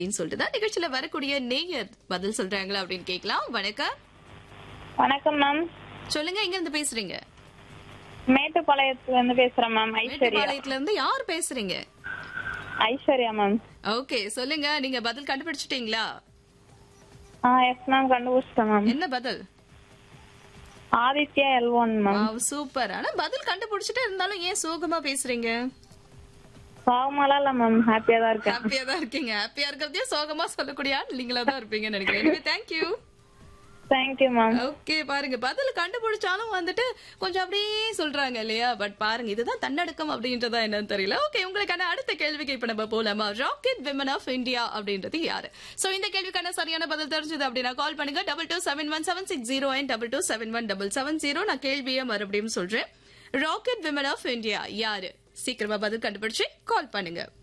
அப்படின்னு சொல்லிட்டு தான் நிகழ்ச்சியில வரக்கூடிய நேயர் பதில் சொல்றாங்களா அப்படின்னு கேட்கலாம் வணக்கம் வணக்கம் மேம் சொல்லுங்க எங்க இருந்து பேசுறீங்க மேட்டுப்பாளையத்துல இருந்து பேசுறேன் மேம் ஐஸ்வர்யா மேட்டுப்பாளையத்துல இருந்து யார் பேசுறீங்க ஐஸ்வர்யா மேம் ஓகே சொல்லுங்க நீங்க பதில் கண்டுபிடிச்சிட்டீங்களா ஆ எஸ் மேம் கண்டுபிடிச்சிட்டேன் மேம் என்ன பதில் Aditya L one ma'am super ஆனா பதில் கண்டுபிடிச்சிட்டே இருந்தாலும் ஏன் சோகமா பேசுறீங்க பாவமாலாம் இல்ல மேம் ஹாப்பியா தான் இருக்கேன் ஹாப்பியா தான் இருக்கீங்க ஹாப்பியா இருக்கிறதே சோகமா சொல்லக்கூடிய ஆள் நீங்களா தான் இருப்பீங்கன்னு நினைக்கிறேன் எனவே தேங்க்யூ தேங்க்யூ மேம் ஓகே பாருங்க பதில் கண்டுபிடிச்சாலும் வந்துட்டு கொஞ்சம் அப்படியே சொல்றாங்க இல்லையா பட் பாருங்க இதுதான் தன்னடக்கம் அப்படின்றதா என்னன்னு தெரியல ஓகே உங்களுக்கான அடுத்த கேள்விக்கு இப்ப நம்ம போலாமா ராக்கெட் விமன் ஆஃப் இந்தியா அப்படின்றது யாரு சோ இந்த கேள்விக்கான சரியான பதில் தெரிஞ்சது அப்படின்னா கால் பண்ணுங்க double two seven one seven six zero and double two seven one double seven zero நான் கேள்வியை மறுபடியும் சொல்றேன் ராக்கெட் விமன் ஆஃப் இந்தியா யாரு சீக்கிரமா பதில் கண்டுபிடிச்சு கால் பண்ணுங்க